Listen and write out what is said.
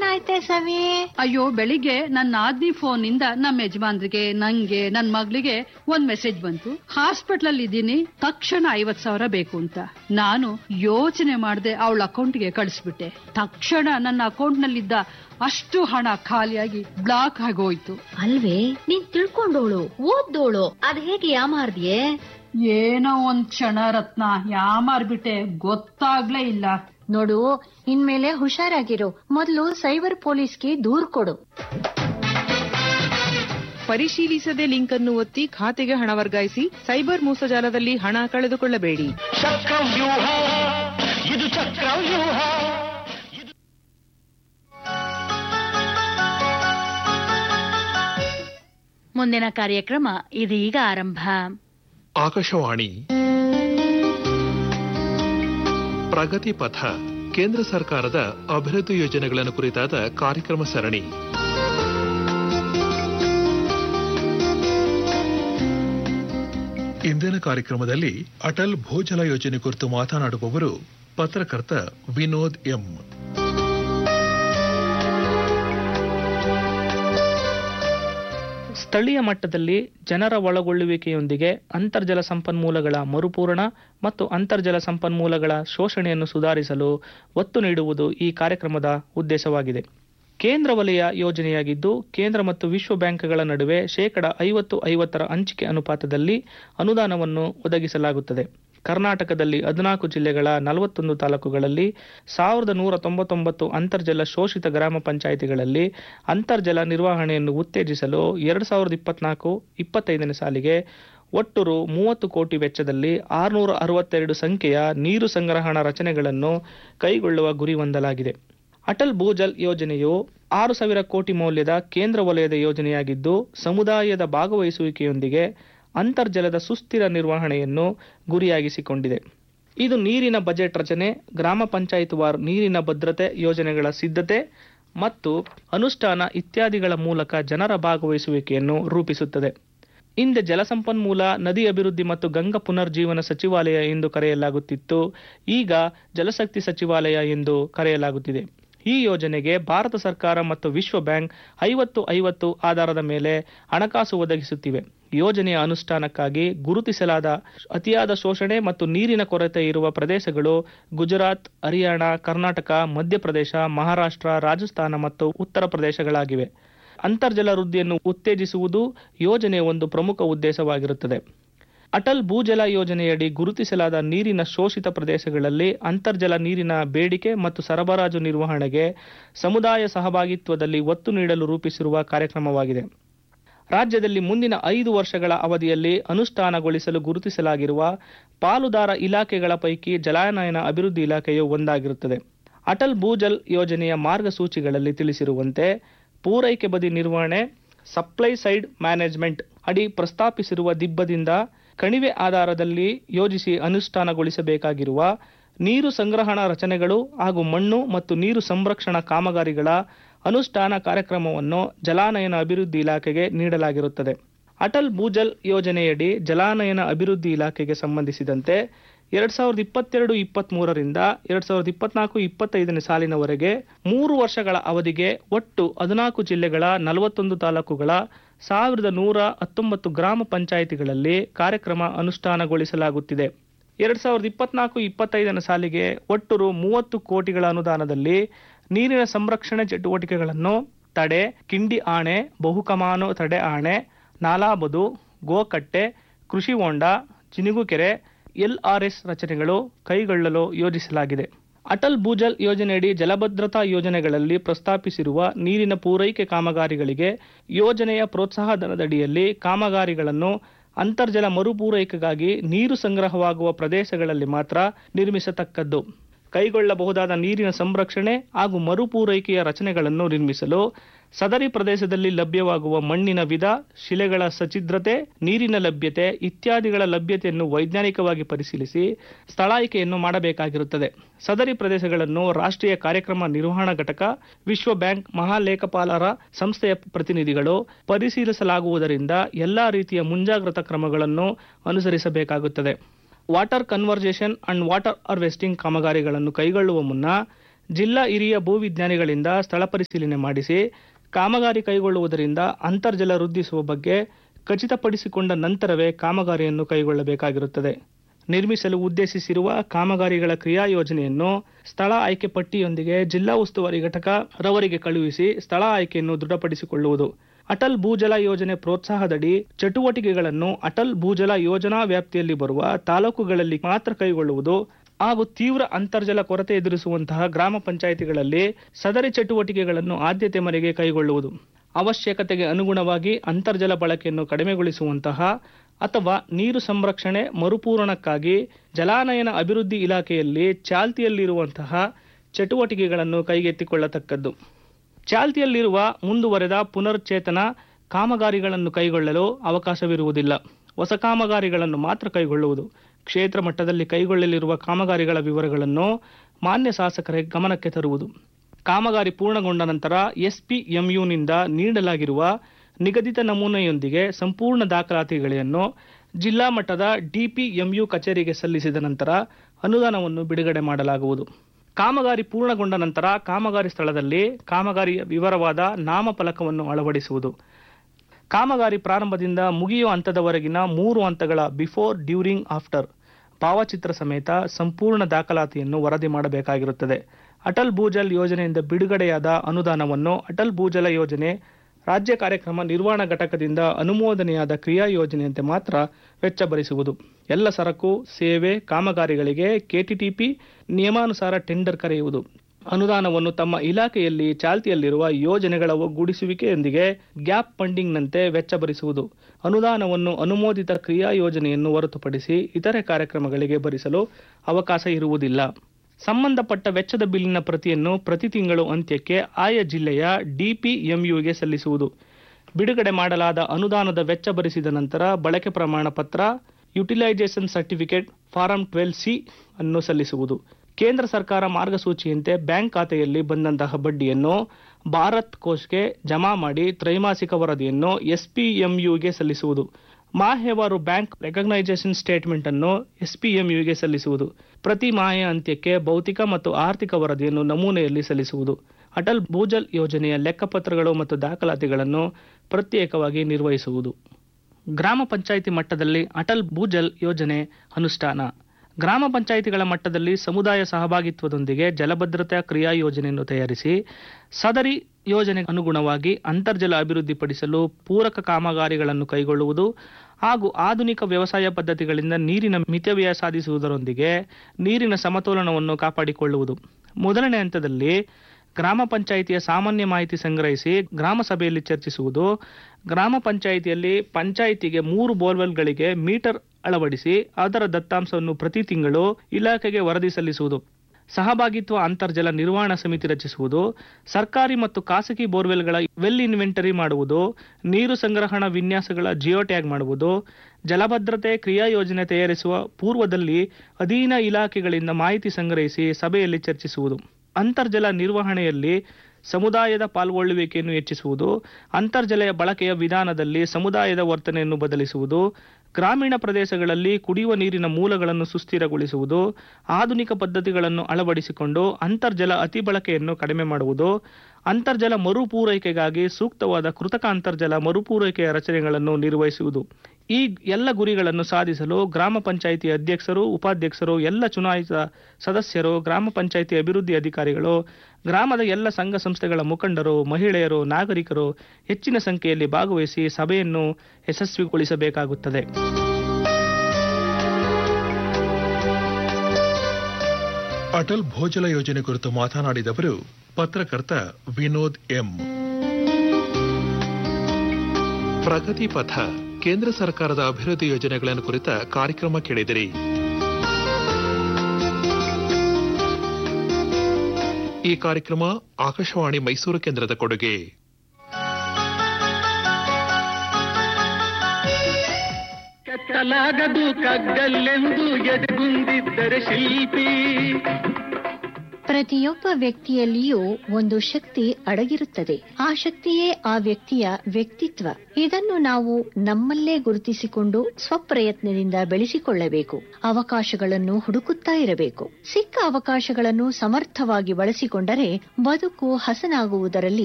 ಏನಾಯ್ತೆ ಸವಿ ಅಯ್ಯೋ ಬೆಳಿಗ್ಗೆ ನನ್ನ ಆದ್ನಿ ಫೋನ್ ಇಂದ ನಮ್ಮ ಯಜಮಾನ್ರಿಗೆ ನಂಗೆ ನನ್ ಮಗಳಿಗೆ ಒಂದ್ ಮೆಸೇಜ್ ಬಂತು ಹಾಸ್ಪಿಟಲ್ ಅಲ್ಲಿ ಇದ್ದೀನಿ ತಕ್ಷಣ ಐವತ್ ಸಾವಿರ ಬೇಕು ಅಂತ ನಾನು ಯೋಚನೆ ಮಾಡದೆ ಅವಳ ಅಕೌಂಟ್ಗೆ ಕಳಿಸ್ಬಿಟ್ಟೆ ತಕ್ಷಣ ನನ್ನ ಅಕೌಂಟ್ ನಲ್ಲಿದ್ದ ಅಷ್ಟು ಹಣ ಖಾಲಿಯಾಗಿ ಬ್ಲಾಕ್ ಆಗೋಯ್ತು ಅಲ್ವೇ ನೀನ್ ತಿಳ್ಕೊಂಡೋಳು ಓದ್ದೋಳು ಅದ್ ಹೇಗೆ ಯಾಮಾರ್ದಿಯೇ ಏನೋ ಒಂದ್ ಕ್ಷಣ ರತ್ನ ಯಾಮಾರ್ಬಿಟ್ಟೆ ಗೊತ್ತಾಗ್ಲೇ ಇಲ್ಲ ನೋಡು ಇನ್ಮೇಲೆ ಹುಷಾರಾಗಿರು ಮೊದ್ಲು ಸೈಬರ್ ಪೊಲೀಸ್ಗೆ ದೂರ್ ಕೊಡು ಪರಿಶೀಲಿಸದೆ ಲಿಂಕ್ ಅನ್ನು ಒತ್ತಿ ಖಾತೆಗೆ ಹಣ ವರ್ಗಾಯಿಸಿ ಸೈಬರ್ ಮೋಸಜಾಲದಲ್ಲಿ ಹಣ ಕಳೆದುಕೊಳ್ಳಬೇಡಿ ಚಕ್ರವ್ಯೂಹ ಇದು ಚಕ್ರವ್ಯೂಹ ಮುಂದಿನ ಕಾರ್ಯಕ್ರಮ ಇದೀಗ ಆರಂಭ ಆಕಾಶವಾಣಿ ಪ್ರಗತಿ ಪಥ ಕೇಂದ್ರ ಸರ್ಕಾರದ ಅಭಿವೃದ್ಧಿ ಯೋಜನೆಗಳನ್ನು ಕುರಿತಾದ ಕಾರ್ಯಕ್ರಮ ಸರಣಿ ಇಂದಿನ ಕಾರ್ಯಕ್ರಮದಲ್ಲಿ ಅಟಲ್ ಭೂಜಲ ಯೋಜನೆ ಕುರಿತು ಮಾತನಾಡುವವರು ಪತ್ರಕರ್ತ ವಿನೋದ್ ಎಂ ಸ್ಥಳೀಯ ಮಟ್ಟದಲ್ಲಿ ಜನರ ಒಳಗೊಳ್ಳುವಿಕೆಯೊಂದಿಗೆ ಅಂತರ್ಜಲ ಸಂಪನ್ಮೂಲಗಳ ಮರುಪೂರಣ ಮತ್ತು ಅಂತರ್ಜಲ ಸಂಪನ್ಮೂಲಗಳ ಶೋಷಣೆಯನ್ನು ಸುಧಾರಿಸಲು ಒತ್ತು ನೀಡುವುದು ಈ ಕಾರ್ಯಕ್ರಮದ ಉದ್ದೇಶವಾಗಿದೆ ಕೇಂದ್ರ ವಲಯ ಯೋಜನೆಯಾಗಿದ್ದು ಕೇಂದ್ರ ಮತ್ತು ವಿಶ್ವ ಬ್ಯಾಂಕ್ಗಳ ನಡುವೆ ಶೇಕಡ ಐವತ್ತು ಐವತ್ತರ ಹಂಚಿಕೆ ಅನುಪಾತದಲ್ಲಿ ಅನುದಾನವನ್ನು ಒದಗಿಸಲಾಗುತ್ತದೆ ಕರ್ನಾಟಕದಲ್ಲಿ ಹದಿನಾಲ್ಕು ಜಿಲ್ಲೆಗಳ ನಲವತ್ತೊಂದು ತಾಲೂಕುಗಳಲ್ಲಿ ಸಾವಿರದ ನೂರ ತೊಂಬತ್ತೊಂಬತ್ತು ಅಂತರ್ಜಲ ಶೋಷಿತ ಗ್ರಾಮ ಪಂಚಾಯಿತಿಗಳಲ್ಲಿ ಅಂತರ್ಜಲ ನಿರ್ವಹಣೆಯನ್ನು ಉತ್ತೇಜಿಸಲು ಎರಡು ಸಾವಿರದ ಇಪ್ಪತ್ನಾಲ್ಕು ಇಪ್ಪತ್ತೈದನೇ ಸಾಲಿಗೆ ಒಟ್ಟು ರು ಮೂವತ್ತು ಕೋಟಿ ವೆಚ್ಚದಲ್ಲಿ ಆರುನೂರ ಅರವತ್ತೆರಡು ಸಂಖ್ಯೆಯ ನೀರು ಸಂಗ್ರಹಣಾ ರಚನೆಗಳನ್ನು ಕೈಗೊಳ್ಳುವ ಗುರಿ ಹೊಂದಲಾಗಿದೆ ಅಟಲ್ ಭೂಜಲ್ ಯೋಜನೆಯು ಆರು ಸಾವಿರ ಕೋಟಿ ಮೌಲ್ಯದ ಕೇಂದ್ರ ವಲಯದ ಯೋಜನೆಯಾಗಿದ್ದು ಸಮುದಾಯದ ಭಾಗವಹಿಸುವಿಕೆಯೊಂದಿಗೆ ಅಂತರ್ಜಲದ ಸುಸ್ಥಿರ ನಿರ್ವಹಣೆಯನ್ನು ಗುರಿಯಾಗಿಸಿಕೊಂಡಿದೆ ಇದು ನೀರಿನ ಬಜೆಟ್ ರಚನೆ ಗ್ರಾಮ ಪಂಚಾಯತ್ ವಾರ್ ನೀರಿನ ಭದ್ರತೆ ಯೋಜನೆಗಳ ಸಿದ್ಧತೆ ಮತ್ತು ಅನುಷ್ಠಾನ ಇತ್ಯಾದಿಗಳ ಮೂಲಕ ಜನರ ಭಾಗವಹಿಸುವಿಕೆಯನ್ನು ರೂಪಿಸುತ್ತದೆ ಹಿಂದೆ ಜಲಸಂಪನ್ಮೂಲ ನದಿ ಅಭಿವೃದ್ಧಿ ಮತ್ತು ಗಂಗಾ ಪುನರ್ಜೀವನ ಸಚಿವಾಲಯ ಎಂದು ಕರೆಯಲಾಗುತ್ತಿತ್ತು ಈಗ ಜಲಶಕ್ತಿ ಸಚಿವಾಲಯ ಎಂದು ಕರೆಯಲಾಗುತ್ತಿದೆ ಈ ಯೋಜನೆಗೆ ಭಾರತ ಸರ್ಕಾರ ಮತ್ತು ವಿಶ್ವ ಬ್ಯಾಂಕ್ ಐವತ್ತು ಐವತ್ತು ಆಧಾರದ ಮೇಲೆ ಹಣಕಾಸು ಒದಗಿಸುತ್ತಿವೆ ಯೋಜನೆಯ ಅನುಷ್ಠಾನಕ್ಕಾಗಿ ಗುರುತಿಸಲಾದ ಅತಿಯಾದ ಶೋಷಣೆ ಮತ್ತು ನೀರಿನ ಕೊರತೆ ಇರುವ ಪ್ರದೇಶಗಳು ಗುಜರಾತ್ ಹರಿಯಾಣ ಕರ್ನಾಟಕ ಮಧ್ಯಪ್ರದೇಶ ಮಹಾರಾಷ್ಟ್ರ ರಾಜಸ್ಥಾನ ಮತ್ತು ಉತ್ತರ ಪ್ರದೇಶಗಳಾಗಿವೆ ಅಂತರ್ಜಲ ವೃದ್ಧಿಯನ್ನು ಉತ್ತೇಜಿಸುವುದು ಯೋಜನೆಯ ಒಂದು ಪ್ರಮುಖ ಉದ್ದೇಶವಾಗಿರುತ್ತದೆ ಅಟಲ್ ಭೂಜಲ ಯೋಜನೆಯಡಿ ಗುರುತಿಸಲಾದ ನೀರಿನ ಶೋಷಿತ ಪ್ರದೇಶಗಳಲ್ಲಿ ಅಂತರ್ಜಲ ನೀರಿನ ಬೇಡಿಕೆ ಮತ್ತು ಸರಬರಾಜು ನಿರ್ವಹಣೆಗೆ ಸಮುದಾಯ ಸಹಭಾಗಿತ್ವದಲ್ಲಿ ಒತ್ತು ನೀಡಲು ರೂಪಿಸಿರುವ ಕಾರ್ಯಕ್ರಮವಾಗಿದೆ ರಾಜ್ಯದಲ್ಲಿ ಮುಂದಿನ ಐದು ವರ್ಷಗಳ ಅವಧಿಯಲ್ಲಿ ಅನುಷ್ಠಾನಗೊಳಿಸಲು ಗುರುತಿಸಲಾಗಿರುವ ಪಾಲುದಾರ ಇಲಾಖೆಗಳ ಪೈಕಿ ಜಲಾನಯನ ಅಭಿವೃದ್ಧಿ ಇಲಾಖೆಯು ಒಂದಾಗಿರುತ್ತದೆ ಅಟಲ್ ಭೂಜಲ್ ಯೋಜನೆಯ ಮಾರ್ಗಸೂಚಿಗಳಲ್ಲಿ ತಿಳಿಸಿರುವಂತೆ ಪೂರೈಕೆ ಬದಿ ನಿರ್ವಹಣೆ ಸಪ್ಲೈ ಸೈಡ್ ಮ್ಯಾನೇಜ್ಮೆಂಟ್ ಅಡಿ ಪ್ರಸ್ತಾಪಿಸಿರುವ ದಿಬ್ಬದಿಂದ ಕಣಿವೆ ಆಧಾರದಲ್ಲಿ ಯೋಜಿಸಿ ಅನುಷ್ಠಾನಗೊಳಿಸಬೇಕಾಗಿರುವ ನೀರು ಸಂಗ್ರಹಣಾ ರಚನೆಗಳು ಹಾಗೂ ಮಣ್ಣು ಮತ್ತು ನೀರು ಸಂರಕ್ಷಣಾ ಕಾಮಗಾರಿಗಳ ಅನುಷ್ಠಾನ ಕಾರ್ಯಕ್ರಮವನ್ನು ಜಲಾನಯನ ಅಭಿವೃದ್ಧಿ ಇಲಾಖೆಗೆ ನೀಡಲಾಗಿರುತ್ತದೆ ಅಟಲ್ ಭೂಜಲ್ ಯೋಜನೆಯಡಿ ಜಲಾನಯನ ಅಭಿವೃದ್ಧಿ ಇಲಾಖೆಗೆ ಸಂಬಂಧಿಸಿದಂತೆ ಎರಡ್ ಸಾವಿರದ ಇಪ್ಪತ್ತೆರಡು ಇಪ್ಪತ್ತ್ ಮೂರರಿಂದ ಎರಡ್ ಸಾವಿರದ ಇಪ್ಪತ್ನಾಲ್ಕು ಇಪ್ಪತ್ತೈದನೇ ಸಾಲಿನವರೆಗೆ ಮೂರು ವರ್ಷಗಳ ಅವಧಿಗೆ ಒಟ್ಟು ಹದಿನಾಲ್ಕು ಜಿಲ್ಲೆಗಳ ನಲವತ್ತೊಂದು ತಾಲೂಕುಗಳ ಸಾವಿರದ ನೂರ ಹತ್ತೊಂಬತ್ತು ಗ್ರಾಮ ಪಂಚಾಯಿತಿಗಳಲ್ಲಿ ಕಾರ್ಯಕ್ರಮ ಅನುಷ್ಠಾನಗೊಳಿಸಲಾಗುತ್ತಿದೆ ಎರಡ್ ಸಾವಿರದ ಇಪ್ಪತ್ನಾಲ್ಕು ಇಪ್ಪತ್ತೈದನೇ ಸಾಲಿಗೆ ಒಟ್ಟು ರು ಮೂವತ್ತು ಕೋಟಿಗಳ ಅನುದಾನದಲ್ಲಿ ನೀರಿನ ಸಂರಕ್ಷಣೆ ಚಟುವಟಿಕೆಗಳನ್ನು ತಡೆ ಕಿಂಡಿ ಆಣೆ ಬಹುಕಮಾನು ತಡೆ ಆಣೆ ನಾಲಾಬದು ಗೋಕಟ್ಟೆ ಕೃಷಿ ಹೊಂಡ ಚಿನುಗುಕೆರೆ ಎಲ್ಆರ್ಎಸ್ ರಚನೆಗಳು ಕೈಗೊಳ್ಳಲು ಯೋಜಿಸಲಾಗಿದೆ ಅಟಲ್ ಭೂಜಲ್ ಯೋಜನೆಯಡಿ ಜಲಭದ್ರತಾ ಯೋಜನೆಗಳಲ್ಲಿ ಪ್ರಸ್ತಾಪಿಸಿರುವ ನೀರಿನ ಪೂರೈಕೆ ಕಾಮಗಾರಿಗಳಿಗೆ ಯೋಜನೆಯ ಪ್ರೋತ್ಸಾಹಧನದಡಿಯಲ್ಲಿ ಕಾಮಗಾರಿಗಳನ್ನು ಅಂತರ್ಜಲ ಮರುಪೂರೈಕೆಗಾಗಿ ನೀರು ಸಂಗ್ರಹವಾಗುವ ಪ್ರದೇಶಗಳಲ್ಲಿ ಮಾತ್ರ ನಿರ್ಮಿಸತಕ್ಕದ್ದು ಕೈಗೊಳ್ಳಬಹುದಾದ ನೀರಿನ ಸಂರಕ್ಷಣೆ ಹಾಗೂ ಮರುಪೂರೈಕೆಯ ರಚನೆಗಳನ್ನು ನಿರ್ಮಿಸಲು ಸದರಿ ಪ್ರದೇಶದಲ್ಲಿ ಲಭ್ಯವಾಗುವ ಮಣ್ಣಿನ ವಿಧ ಶಿಲೆಗಳ ಸಚಿದ್ರತೆ ನೀರಿನ ಲಭ್ಯತೆ ಇತ್ಯಾದಿಗಳ ಲಭ್ಯತೆಯನ್ನು ವೈಜ್ಞಾನಿಕವಾಗಿ ಪರಿಶೀಲಿಸಿ ಸ್ಥಳಾಯ್ಕೆಯನ್ನು ಮಾಡಬೇಕಾಗಿರುತ್ತದೆ ಸದರಿ ಪ್ರದೇಶಗಳನ್ನು ರಾಷ್ಟ್ರೀಯ ಕಾರ್ಯಕ್ರಮ ನಿರ್ವಹಣಾ ಘಟಕ ವಿಶ್ವ ಬ್ಯಾಂಕ್ ಮಹಾಲೇಖಪಾಲರ ಸಂಸ್ಥೆಯ ಪ್ರತಿನಿಧಿಗಳು ಪರಿಶೀಲಿಸಲಾಗುವುದರಿಂದ ಎಲ್ಲಾ ರೀತಿಯ ಮುಂಜಾಗ್ರತಾ ಕ್ರಮಗಳನ್ನು ಅನುಸರಿಸಬೇಕಾಗುತ್ತದೆ water conversation and water harvesting ಕಾಮಗಾರಿಗಳನ್ನು ಕೈಗೊಳ್ಳುವ ಮುನ್ನ ಜಿಲ್ಲಾ ಹಿರಿಯ ಭೂವಿಜ್ಞಾನಿಗಳಿಂದ ಸ್ಥಳ ಪರಿಶೀಲನೆ ಮಾಡಿಸಿ ಕಾಮಗಾರಿ ಕೈಗೊಳ್ಳುವುದರಿಂದ ಅಂತರ್ಜಲ ವೃದ್ಧಿಸುವ ಬಗ್ಗೆ ಖಚಿತಪಡಿಸಿಕೊಂಡ ನಂತರವೇ ಕಾಮಗಾರಿಯನ್ನು ಕೈಗೊಳ್ಳಬೇಕಾಗಿರುತ್ತದೆ ನಿರ್ಮಿಸಲು ಉದ್ದೇಶಿಸಿರುವ ಕಾಮಗಾರಿಗಳ ಕ್ರಿಯಾ ಯೋಜನೆಯನ್ನು ಸ್ಥಳ ಆಯ್ಕೆ ಪಟ್ಟಿಯೊಂದಿಗೆ ಜಿಲ್ಲಾ ಉಸ್ತುವಾರಿ ಘಟಕ ರವರಿಗೆ ಕಳುಹಿಸಿ ಸ್ಥಳ ಆಯ್ಕೆಯನ್ನು ದೃಢಪಡಿಸಿಕೊಳ್ಳುವುದು ಅಟಲ್ ಭೂಜಲ ಯೋಜನೆ ಪ್ರೋತ್ಸಾಹದಡಿ ಚಟುವಟಿಕೆಗಳನ್ನು ಅಟಲ್ ಭೂಜಲ ಯೋಜನಾ ವ್ಯಾಪ್ತಿಯಲ್ಲಿ ಬರುವ ತಾಲೂಕುಗಳಲ್ಲಿ ಮಾತ್ರ ಕೈಗೊಳ್ಳುವುದು ಹಾಗೂ ತೀವ್ರ ಅಂತರ್ಜಲ ಕೊರತೆ ಎದುರಿಸುವಂತಹ ಗ್ರಾಮ ಪಂಚಾಯಿತಿಗಳಲ್ಲಿ ಸದರಿ ಚಟುವಟಿಕೆಗಳನ್ನು ಆದ್ಯತೆ ಮೇರೆಗೆ ಕೈಗೊಳ್ಳುವುದು ಅವಶ್ಯಕತೆಗೆ ಅನುಗುಣವಾಗಿ ಅಂತರ್ಜಲ ಬಳಕೆಯನ್ನು ಕಡಿಮೆಗೊಳಿಸುವಂತಹ ಅಥವಾ ನೀರು ಸಂರಕ್ಷಣೆ ಮರುಪೂರಣಕ್ಕಾಗಿ ಜಲಾನಯನ ಅಭಿವೃದ್ಧಿ ಇಲಾಖೆಯಲ್ಲಿ ಚಾಲ್ತಿಯಲ್ಲಿರುವಂತಹ ಚಟುವಟಿಕೆಗಳನ್ನು ಕೈಗೆತ್ತಿಕೊಳ್ಳತಕ್ಕದ್ದು ಚಾಲ್ತಿಯಲ್ಲಿರುವ ಮುಂದುವರೆದ ಪುನರುಚ್ಚೇತನ ಕಾಮಗಾರಿಗಳನ್ನು ಕೈಗೊಳ್ಳಲು ಅವಕಾಶವಿರುವುದಿಲ್ಲ ಹೊಸ ಕಾಮಗಾರಿಗಳನ್ನು ಮಾತ್ರ ಕೈಗೊಳ್ಳುವುದು ಕ್ಷೇತ್ರ ಮಟ್ಟದಲ್ಲಿ ಕೈಗೊಳ್ಳಲಿರುವ ಕಾಮಗಾರಿಗಳ ವಿವರಗಳನ್ನು ಮಾನ್ಯ ಶಾಸಕರ ಗಮನಕ್ಕೆ ತರುವುದು ಕಾಮಗಾರಿ ಪೂರ್ಣಗೊಂಡ ನಂತರ ಎಸ್ಪಿಎಂಯುನಿಂದ ನೀಡಲಾಗಿರುವ ನಿಗದಿತ ನಮೂನೆಯೊಂದಿಗೆ ಸಂಪೂರ್ಣ ದಾಖಲಾತಿಗಳನ್ನು ಜಿಲ್ಲಾ ಮಟ್ಟದ ಡಿಪಿಎಂಯು ಕಚೇರಿಗೆ ಸಲ್ಲಿಸಿದ ನಂತರ ಅನುದಾನವನ್ನು ಬಿಡುಗಡೆ ಮಾಡಲಾಗುವುದು ಕಾಮಗಾರಿ ಪೂರ್ಣಗೊಂಡ ನಂತರ ಕಾಮಗಾರಿ ಸ್ಥಳದಲ್ಲಿ ಕಾಮಗಾರಿಯ ವಿವರವಾದ ನಾಮಫಲಕವನ್ನು ಅಳವಡಿಸುವುದು ಕಾಮಗಾರಿ ಪ್ರಾರಂಭದಿಂದ ಮುಗಿಯುವ ಹಂತದವರೆಗಿನ ಮೂರು ಹಂತಗಳ ಬಿಫೋರ್ ಡ್ಯೂರಿಂಗ್ ಆಫ್ಟರ್ ಭಾವಚಿತ್ರ ಸಮೇತ ಸಂಪೂರ್ಣ ದಾಖಲಾತಿಯನ್ನು ವರದಿ ಮಾಡಬೇಕಾಗಿರುತ್ತದೆ ಅಟಲ್ ಭೂಜಲ್ ಯೋಜನೆಯಿಂದ ಬಿಡುಗಡೆಯಾದ ಅನುದಾನವನ್ನು ಅಟಲ್ ಭೂಜಲ ಯೋಜನೆ ರಾಜ್ಯ ಕಾರ್ಯಕ್ರಮ ನಿರ್ವಹಣಾ ಘಟಕದಿಂದ ಅನುಮೋದನೆಯಾದ ಕ್ರಿಯಾ ಯೋಜನೆಯಂತೆ ಮಾತ್ರ ವೆಚ್ಚ ಭರಿಸುವುದು ಎಲ್ಲ ಸರಕು ಸೇವೆ ಕಾಮಗಾರಿಗಳಿಗೆ ಕೆಟಿಟಿಪಿ ನಿಯಮಾನುಸಾರ ಟೆಂಡರ್ ಕರೆಯುವುದು ಅನುದಾನವನ್ನು ತಮ್ಮ ಇಲಾಖೆಯಲ್ಲಿ ಚಾಲ್ತಿಯಲ್ಲಿರುವ ಯೋಜನೆಗಳ ಒಗ್ಗೂಡಿಸುವಿಕೆಯೊಂದಿಗೆ ಗ್ಯಾಪ್ ಫಂಡಿಂಗ್ನಂತೆ ವೆಚ್ಚ ಭರಿಸುವುದು ಅನುದಾನವನ್ನು ಅನುಮೋದಿತ ಕ್ರಿಯಾ ಯೋಜನೆಯನ್ನು ಹೊರತುಪಡಿಸಿ ಇತರೆ ಕಾರ್ಯಕ್ರಮಗಳಿಗೆ ಭರಿಸಲು ಅವಕಾಶ ಇರುವುದಿಲ್ಲ ಸಂಬಂಧಪಟ್ಟ ವೆಚ್ಚದ ಬಿಲ್ಲಿನ ಪ್ರತಿಯನ್ನು ಪ್ರತಿ ತಿಂಗಳು ಅಂತ್ಯಕ್ಕೆ ಆಯಾ ಜಿಲ್ಲೆಯ ಡಿಪಿಎಂಯುಗೆ ಸಲ್ಲಿಸುವುದು ಬಿಡುಗಡೆ ಮಾಡಲಾದ ಅನುದಾನದ ವೆಚ್ಚ ಭರಿಸಿದ ನಂತರ ಬಳಕೆ ಪ್ರಮಾಣ ಪತ್ರ utilisation certificate form twelve C ಅನ್ನು ಸಲ್ಲಿಸುವುದು ಕೇಂದ್ರ ಸರ್ಕಾರ ಮಾರ್ಗಸೂಚಿಯಂತೆ ಬ್ಯಾಂಕ್ ಖಾತೆಯಲ್ಲಿ ಬಂದಂತಹ ಬಡ್ಡಿಯನ್ನು ಭಾರತ್ ಕೋಶ್ಗೆ ಜಮಾ ಮಾಡಿ ತ್ರೈಮಾಸಿಕ ವರದಿಯನ್ನು ಎಸ್ಪಿಎಂಯುಗೆ ಸಲ್ಲಿಸುವುದು ಮಾಹೆವಾರು ಬ್ಯಾಂಕ್ ರೆಕಗ್ನೈಸೇಷನ್ ಸ್ಟೇಟ್ಮೆಂಟ್ ಅನ್ನು ಎಸ್ಪಿಎಂಯುಗೆ ಸಲ್ಲಿಸುವುದು ಪ್ರತಿ ಮಾಹೆಯ ಅಂತ್ಯಕ್ಕೆ ಭೌತಿಕ ಮತ್ತು ಆರ್ಥಿಕ ವರದಿಯನ್ನು ನಮೂನೆಯಲ್ಲಿ ಸಲ್ಲಿಸುವುದು ಅಟಲ್ ಭೂಜಲ್ ಯೋಜನೆಯ ಲೆಕ್ಕಪತ್ರಗಳು ಮತ್ತು ದಾಖಲಾತಿಗಳನ್ನು ಪ್ರತ್ಯೇಕವಾಗಿ ನಿರ್ವಹಿಸುವುದು ಗ್ರಾಮ ಪಂಚಾಯಿತಿ ಮಟ್ಟದಲ್ಲಿ ಅಟಲ್ ಭೂಜಲ್ ಯೋಜನೆ ಅನುಷ್ಠಾನ ಗ್ರಾಮ ಪಂಚಾಯಿತಿಗಳ ಮಟ್ಟದಲ್ಲಿ ಸಮುದಾಯ ಸಹಭಾಗಿತ್ವದೊಂದಿಗೆ ಜಲಭದ್ರತಾ ಕ್ರಿಯಾ ಯೋಜನೆಯನ್ನು ತಯಾರಿಸಿ ಸದರಿ ಯೋಜನೆ ಅನುಗುಣವಾಗಿ ಅಂತರ್ಜಲ ಅಭಿವೃದ್ಧಿಪಡಿಸಲು ಪೂರಕ ಕಾಮಗಾರಿಗಳನ್ನು ಕೈಗೊಳ್ಳುವುದು ಹಾಗೂ ಆಧುನಿಕ ವ್ಯವಸಾಯ ಪದ್ಧತಿಗಳಿಂದ ನೀರಿನ ಮಿತವ್ಯಯ ಸಾಧಿಸುವುದರೊಂದಿಗೆ ನೀರಿನ ಸಮತೋಲನವನ್ನು ಕಾಪಾಡಿಕೊಳ್ಳುವುದು ಮೊದಲನೇ ಹಂತದಲ್ಲಿ ಗ್ರಾಮ ಪಂಚಾಯಿತಿಯ ಸಾಮಾನ್ಯ ಮಾಹಿತಿ ಸಂಗ್ರಹಿಸಿ ಗ್ರಾಮ ಸಭೆಯಲ್ಲಿ ಚರ್ಚಿಸುವುದು ಗ್ರಾಮ ಪಂಚಾಯಿತಿಯಲ್ಲಿ ಪಂಚಾಯಿತಿಗೆ ಮೂರು ಬೋರ್ವೆಲ್ಗಳಿಗೆ ಮೀಟರ್ ಅಳವಡಿಸಿ ಅದರ ದತ್ತಾಂಶವನ್ನು ಪ್ರತಿ ತಿಂಗಳು ಇಲಾಖೆಗೆ ವರದಿ ಸಲ್ಲಿಸುವುದು ಸಹಭಾಗಿತ್ವ ಅಂತರ್ಜಲ ನಿರ್ವಹಣಾ ಸಮಿತಿ ರಚಿಸುವುದು ಸರ್ಕಾರಿ ಮತ್ತು ಖಾಸಗಿ ಬೋರ್ವೆಲ್ಗಳ ವೆಲ್ ಇನ್ವೆಂಟರಿ ಮಾಡುವುದು ನೀರು ಸಂಗ್ರಹಣಾ ವಿನ್ಯಾಸಗಳ ಜಿಯೋ ಟ್ಯಾಗ್ ಮಾಡುವುದು ಜಲಭದ್ರತೆ ಕ್ರಿಯಾ ಯೋಜನೆ ತಯಾರಿಸುವ ಪೂರ್ವದಲ್ಲಿ ಅಧೀನ ಇಲಾಖೆಗಳಿಂದ ಮಾಹಿತಿ ಸಂಗ್ರಹಿಸಿ ಸಭೆಯಲ್ಲಿ ಚರ್ಚಿಸುವುದು ಅಂತರ್ಜಲ ನಿರ್ವಹಣೆಯಲ್ಲಿ ಸಮುದಾಯದ ಪಾಲ್ಗೊಳ್ಳುವಿಕೆಯನ್ನು ಹೆಚ್ಚಿಸುವುದು ಅಂತರ್ಜಲ ಬಳಕೆಯ ವಿಧಾನದಲ್ಲಿ ಸಮುದಾಯದ ವರ್ತನೆಯನ್ನು ಬದಲಿಸುವುದು ಗ್ರಾಮೀಣ ಪ್ರದೇಶಗಳಲ್ಲಿ ಕುಡಿಯುವ ನೀರಿನ ಮೂಲಗಳನ್ನು ಸುಸ್ಥಿರಗೊಳಿಸುವುದು ಆಧುನಿಕ ಪದ್ಧತಿಗಳನ್ನು ಅಳವಡಿಸಿಕೊಂಡು ಅಂತರ್ಜಲ ಅತಿ ಬಳಕೆಯನ್ನು ಕಡಿಮೆ ಮಾಡುವುದು ಅಂತರ್ಜಲ ಮರುಪೂರೈಕೆಗಾಗಿ ಸೂಕ್ತವಾದ ಕೃತಕ ಅಂತರ್ಜಲ ಮರುಪೂರೈಕೆಯ ರಚನೆಗಳನ್ನು ನಿರ್ವಹಿಸುವುದು ಈ ಎಲ್ಲ ಗುರಿಗಳನ್ನು ಸಾಧಿಸಲು ಗ್ರಾಮ ಪಂಚಾಯಿತಿ ಅಧ್ಯಕ್ಷರು ಉಪಾಧ್ಯಕ್ಷರು ಎಲ್ಲ ಚುನಾಯಿತ ಸದಸ್ಯರು ಗ್ರಾಮ ಪಂಚಾಯಿತಿ ಅಭಿವೃದ್ಧಿ ಅಧಿಕಾರಿಗಳು ಗ್ರಾಮದ ಎಲ್ಲ ಸಂಘ ಸಂಸ್ಥೆಗಳ ಮುಖಂಡರು ಮಹಿಳೆಯರು ನಾಗರಿಕರು ಹೆಚ್ಚಿನ ಸಂಖ್ಯೆಯಲ್ಲಿ ಭಾಗವಹಿಸಿ ಸಭೆಯನ್ನು ಯಶಸ್ವಿಗೊಳಿಸಬೇಕಾಗುತ್ತದೆ ಅಟಲ್ ಭೋಜಲ ಯೋಜನೆ ಕುರಿತು ಮಾತನಾಡಿದವರು ಪತ್ರಕರ್ತ ವಿನೋದ್ ಎಂ ಪ್ರಗತಿ ಪಥ ಕೇಂದ್ರ ಸರ್ಕಾರದ ಅಭಿವೃದ್ಧಿ ಯೋಜನೆಗಳನ್ನು ಕುರಿತ ಕಾರ್ಯಕ್ರಮ ಕೇಳಿದಿರಿ ಈ ಕಾರ್ಯಕ್ರಮ ಆಕಾಶವಾಣಿ ಮೈಸೂರು ಕೇಂದ್ರದ ಕೊಡುಗೆ ಕತ್ತಲಾಗದು ಕಗ್ಗಲ್ಲೆಂದು ಎದೆಗುಂದಿದ್ದರೆ ಶಿಲ್ಪಿ ಪ್ರತಿಯೊಬ್ಬ ವ್ಯಕ್ತಿಯಲ್ಲಿಯೂ ಒಂದು ಶಕ್ತಿ ಅಡಗಿರುತ್ತದೆ ಆ ಶಕ್ತಿಯೇ ಆ ವ್ಯಕ್ತಿಯ ವ್ಯಕ್ತಿತ್ವ ಇದನ್ನು ನಾವು ನಮ್ಮಲ್ಲೇ ಗುರುತಿಸಿಕೊಂಡು ಸ್ವಪ್ರಯತ್ನದಿಂದ ಬೆಳೆಸಿಕೊಳ್ಳಬೇಕು ಅವಕಾಶಗಳನ್ನು ಹುಡುಕುತ್ತಾ ಇರಬೇಕು ಸಿಕ್ಕ ಅವಕಾಶಗಳನ್ನು ಸಮರ್ಥವಾಗಿ ಬಳಸಿಕೊಂಡರೆ ಬದುಕು ಹಸನಾಗುವುದರಲ್ಲಿ